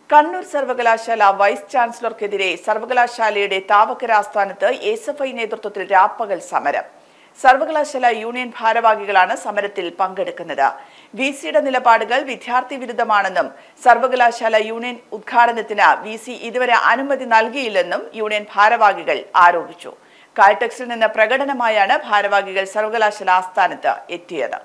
കണ്ണൂർ സർവകലാശാല വൈസ് ചാൻസലർക്കെതിരെ സർവകലാശാലയുടെ താവക്കര ആസ്ഥാനത്ത് എസ് എഫ് ഐ നേതൃത്വത്തിൽ രാപ്പകൽ സമരം സർവകലാശാല യൂണിയൻ ഭാരവാഹികളാണ് സമരത്തിൽ പങ്കെടുക്കുന്നത് വി സിയുടെ നിലപാടുകൾ വിദ്യാർത്ഥി വിരുദ്ധമാണെന്നും സർവകലാശാല യൂണിയൻ ഉദ്ഘാടനത്തിന് വി സി ഇതുവരെ അനുമതി നൽകിയില്ലെന്നും യൂണിയൻ ഭാരവാഹികൾ ആരോപിച്ചു കാൽടെക്സിൽ നിന്ന് പ്രകടനമായാണ് ഭാരവാഹികൾ സർവകലാശാല ആസ്ഥാനത്ത് എത്തിയത്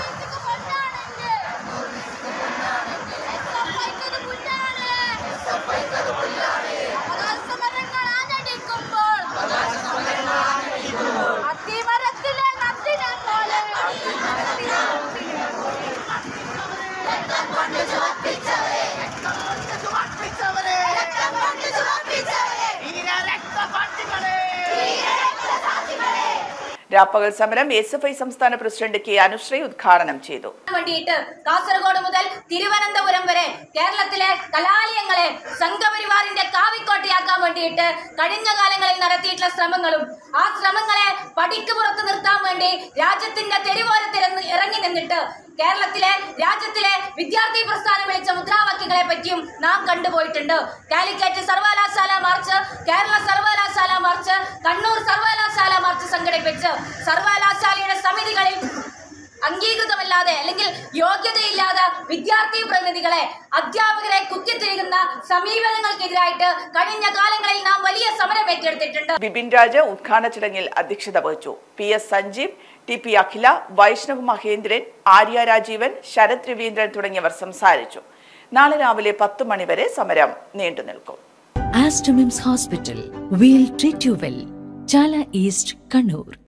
അത്തിമരത്തിലെ നന്ദിനെ പോലെ രാപ്പകൽ സമരം എസ് എഫ് ഐ സംസ്ഥാന പ്രസിഡന്റ് കെ അനുശ്രീ ഉദ്ഘാടനം ചെയ്തു വേണ്ടിയിട്ട് കാസർഗോഡ് മുതൽ തിരുവനന്തപുരം വരെ കേരളത്തിലെ കലാലയങ്ങളെ സംഘപരിവാറിന്റെ കാവിക്കോട്ടയാക്കാൻ വേണ്ടിയിട്ട് കഴിഞ്ഞ കാലങ്ങളിൽ നടത്തിയിട്ടുള്ള ശ്രമങ്ങളും ആ ശ്രമങ്ങളെ പടിക്ക് പുറത്ത് നിർത്താൻ വേണ്ടി രാജ്യത്തിന്റെ തെരുവോരത്തിൽ ഇറങ്ങി- ഇറങ്ങി നിന്നിട്ട് കേരളത്തിലെ രാജ്യത്തിലെ വിദ്യാർത്ഥി പ്രസ്ഥാനം വിളിച്ച മുദ്രാവാക്യങ്ങളെ പറ്റിയും നാം കണ്ടുപോയിട്ടുണ്ട് കാലിക്കറ്റ് സർവകലാശാല മാർച്ച് കേരള സർവകലാശാല മാർച്ച് കണ്ണൂർ സർവകലാശാല മാർച്ച് സംഘടിപ്പിച്ച് സർവകലാശാലയുടെ സമിതികളിൽ അംഗീകൃതമല്ലാതെ അല്ലെങ്കിൽ യോഗ്യതയില്ലാതെ വിദ്യാർത്ഥി പ്രതിനിധികളെ അധ്യാപകരെ കുത്തിത്തിരികുന്ന സമീപനങ്ങൾക്കെതിരായിട്ട് കഴിഞ്ഞ കാലങ്ങളിൽ നാം വലിയ സമരം ഏറ്റെടുത്തിട്ടുണ്ട് ബിപിൻ രാജ് ഉദ്ഘാടന ചടങ്ങിൽ അധ്യക്ഷത വഹിച്ചു P S Sanjeev T P Akhila Vaishnav Mahendran Arya Rajeevan Sarath Raveendran തുടങ്ങിയവർ സംസാരിച്ചു നാളെ രാവിലെ പത്ത് മണിവരെ സമരം നീണ്ടുനിൽക്കും Astromims Hospital. We'll treat you well. Chala East, Kannur.